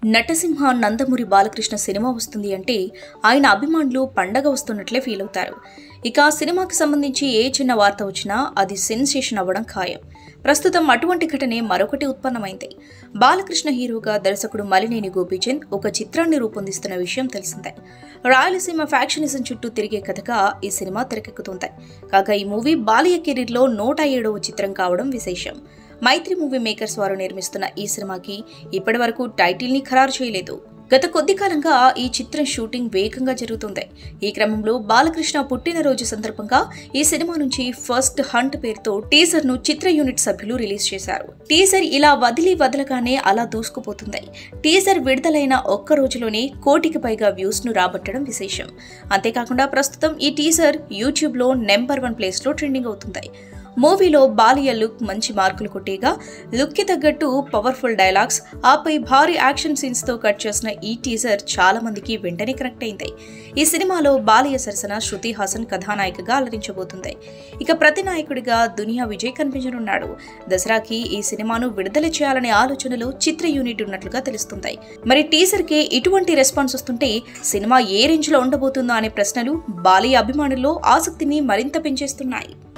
నటసింహ Nandamuri Balakrishna cinema వస్తుంది అంటే ఆయన అభిమానులు పండగ వస్తున్నట్లే ఫీల్ అవుతారు ఇక ఆ సినిమాకి సంబంధించి ఏ చిన్న వార్త వచ్చినా అది సెన్సేషన్ అవ్వడం ఖాయం ప్రస్తుతం అటువంటి ఘటనే మరొకటి ఉత్పన్నమైంది బాలకృష్ణ హీరోగా దర్శకుడు మలినేని గోపీచంద్ ఒక చిత్రాన్ని రూపొందిస్తున్న విషయం తెలిసిందే రాయలసీమ ఫ్యాక్షనిజం చుట్టూ తిరిగే కథగా ఈ సినిమా తెరకెక్కుతుంది కాగా ఈ మూవీ బాలయ్య కెరీర్లో నూట ఏడవ చిత్రం కావడం విశేషం మైత్రి మూవీ మేకర్స్ వారు నిర్మిస్తున్న ఈ సినిమాకి ఇప్పటి వరకు టైటిల్ ని ఖరారు చేయలేదు గత కొద్ది కాలంగా ఈ చిత్రం షూటింగ్ వేగంగా జరుగుతుంది ఈ క్రమంలో బాలకృష్ణ పుట్టినరోజు సందర్భంగా ఈ సినిమా నుంచి ఫస్ట్ హంట్ పేరుతో టీజర్ ను చిత్ర యూనిట్ సభ్యులు రిలీజ్ చేశారు టీజర్ ఇలా వదిలి వదలగానే అలా దూసుకుపోతుంది టీజర్ విడుదలైన ఒక్క రోజులోనే కోటికి పైగా వ్యూస్ ను రాబట్టడం విశేషం అంతేకాకుండా ప్రస్తుతం ఈ టీజర్ యూట్యూబ్ లో నెంబర్ వన్ ప్లేస్ లో ట్రెండింగ్ అవుతుంది మూవీలో బాలియ లుక్ మంచి మార్కులు కొట్టేగా లుక్కి తగ్గట్టు పవర్ఫుల్ డైలాగ్స్ ఆపై భారీ యాక్షన్ సీన్స్ తో కట్ చేసిన ఈ టీజర్ చాలా మందికి వెంటనే కనెక్ట్ అయింది ఈ సినిమాలో బాలియ సరసన శృతి హాసన్ కథానాయికగా అలరించబోతుంది ఇక ప్రతి నాయకుడిగా దునియా విజయ్ కనిపించనున్నాడు దసరాకి ఈ సినిమాను విడుదల చేయాలనే ఆలోచనలో చిత్ర యూనిట్ ఉన్నట్లుగా తెలుస్తుంది మరి టీజర్ కి ఇటువంటి రెస్పాన్స్ వస్తుంటే సినిమా ఏ రేంజ్ లో ఉండబోతుందో అనే ప్రశ్నలు బాలియ అభిమానుల్లో ఆసక్తిని మరింత పెంచేస్తున్నాయి